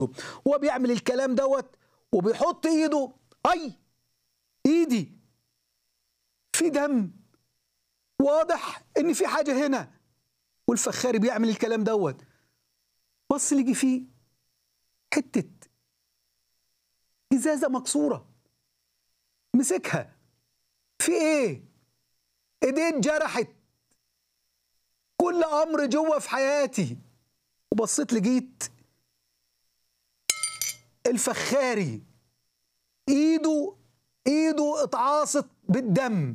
هو بيعمل الكلام دوت وبيحط ايده اي ايدي في دم واضح ان في حاجه هنا والفخاري بيعمل الكلام دوت بص لقي فيه حته ازازه مكسوره مسكها في ايه ايديه اتجرحت كل امر جوه في حياتي وبصيت لقيت الفخاري ايده ايده اتعاصت بالدم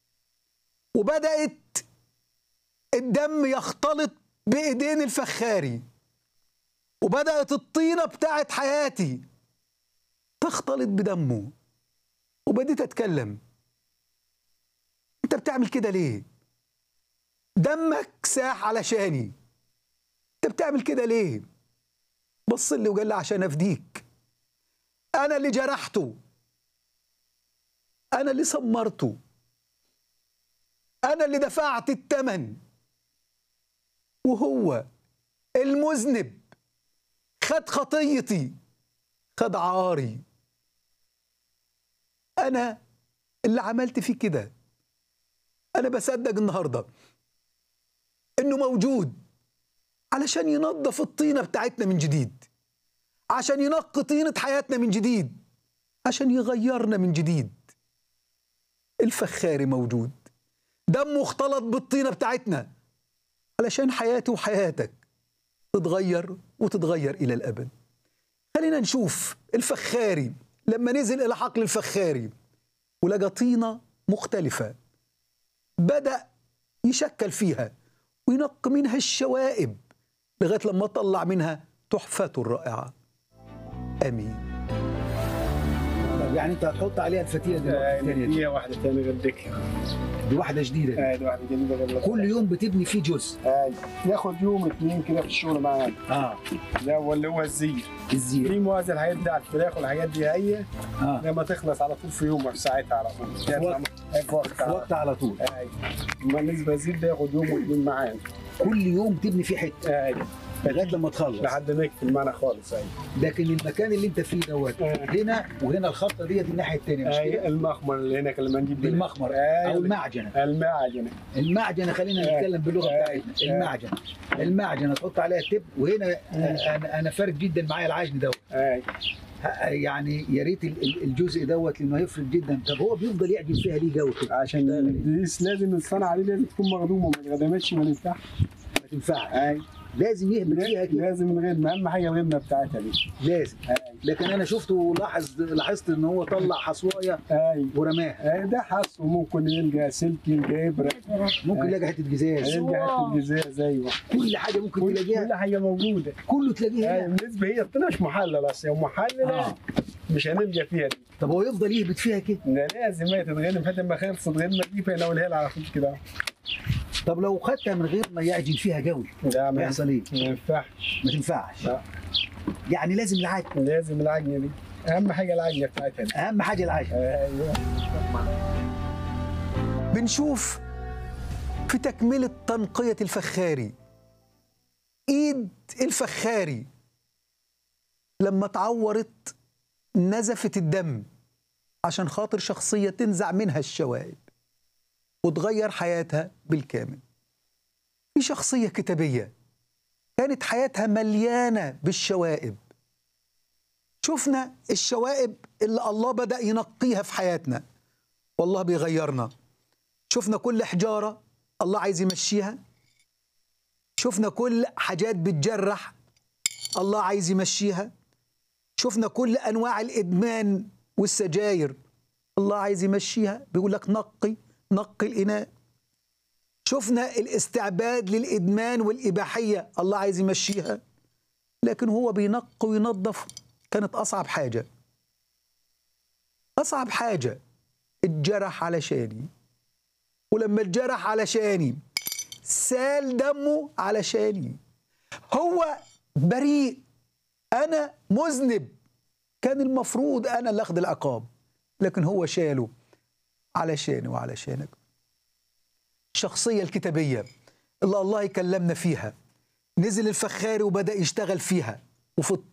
وبدات الدم يختلط بايدين الفخاري وبدات الطينه بتاعت حياتي تختلط بدمه وبديت اتكلم انت بتعمل كده ليه دمك ساح علشاني انت بتعمل كده ليه بص لي وقال لي عشان افديك انا اللي جرحته انا اللي سمرته انا اللي دفعت الثمن وهو المذنب خد خطيتي خد عاري انا اللي عملت فيه كده انا بصدق النهارده انه موجود علشان ينظف الطينه بتاعتنا من جديد عشان ينقي طينه حياتنا من جديد عشان يغيرنا من جديد الفخاري موجود دمه اختلط بالطينه بتاعتنا علشان حياتي وحياتك تتغير وتتغير الى الابد خلينا نشوف الفخاري لما نزل الى حقل الفخاري ولقى طينه مختلفه بدا يشكل فيها وينقي منها الشوائب لغايه لما طلع منها تحفته الرائعه امين يعني انت هتحط عليها الفتيله آه، دي واحدة تانية غير ديك دي واحده جديده آه، دي واحدة جديدة غير لك. كل يوم بتبني فيه جزء آه، ياخد يوم اتنين كده في الشغل معانا اه ده هو اللي هو الزير الزير في موازي الحاجات دي على الفراخ والحاجات دي هي اه لما تخلص على طول في يوم في ساعتها على طول في وقت. آه، في وقت في وقت على طول آه، اما بالنسبة للزير ده ياخد يوم واتنين معانا كل يوم تبني فيه حته آه، لغايه لما تخلص لحد ما يقفل معانا خالص ايوه لكن المكان اللي انت فيه دوت آه. هنا وهنا الخطه ديت الناحيه الثانيه مش آه، كده؟ المخمر اللي هناك اللي نجيب دي المخمر آه، او المعجنه المعجنة المعجنه خلينا آه. نتكلم باللغه آه. بتاعتنا آه. المعجنه المعجنه تحط عليها التب وهنا آه، انا انا فارق جدا معايا العجن دوت آه، ه- يعني يا ريت ال- ال- الجزء دوت لانه هيفرق جدا طب هو بيفضل يعجن فيها ليه جو كده عشان دي لازم الصنعة دي لازم تكون مخدومة ما تخدمتش ما تنفعش ما تنفعش آه، لازم يهبط فيها كده لازم الغدمة أهم حاجة الغدمة بتاعتها دي لازم آه، لكن انا شفته لاحظ لاحظت ان هو طلع حصوايه آه، ورماها آه، ده حص وممكن يلقى سلك يلقى إبرة ممكن يلاقي حته جزاز يلقى حتة جزاز أيوه كل حاجه ممكن كل تلاقيها كل حاجة موجودة كله تلاقيها آه، هنا بالنسبة هي الطينة مش محللة أصلا لو محللة آه. مش هنلقى فيها دي طب هو يفضل يهبط فيها كده ده لازم هي تتغنم حتى ما خلصت غنمة دي فيناولها لها على طول كده طب لو خدتها من غير ما يعجن فيها جوي ده ما هيحصل ايه؟ ما ينفعش ما تنفعش لا. يعني لازم العجن لازم العجنة دي أهم حاجة العجنة بتاعتها دي اهم حاجه العجن آه، أيوه بنشوف في تكمله تنقيه الفخاري ايد الفخاري لما اتعورت نزفت الدم عشان خاطر شخصيه تنزع منها الشوائب وتغير حياتها بالكامل في شخصيه كتابيه كانت حياتها مليانه بالشوائب شفنا الشوائب اللي الله بدا ينقيها في حياتنا والله بيغيرنا شفنا كل حجاره الله عايز يمشيها شفنا كل حاجات بتجرح الله عايز يمشيها شفنا كل انواع الادمان والسجاير الله عايز يمشيها بيقول لك نقي نقي الاناء شفنا الاستعباد للادمان والاباحيه الله عايز يمشيها لكن هو بينقي وينظف كانت اصعب حاجه اصعب حاجه اتجرح علشاني ولما اتجرح علشاني سال دمه علشاني هو بريء انا مذنب كان المفروض انا اللي اخذ العقاب لكن هو شاله علشاني وعلشانك الشخصيه الكتابيه اللي الله يكلمنا فيها نزل الفخاري وبدا يشتغل فيها وفي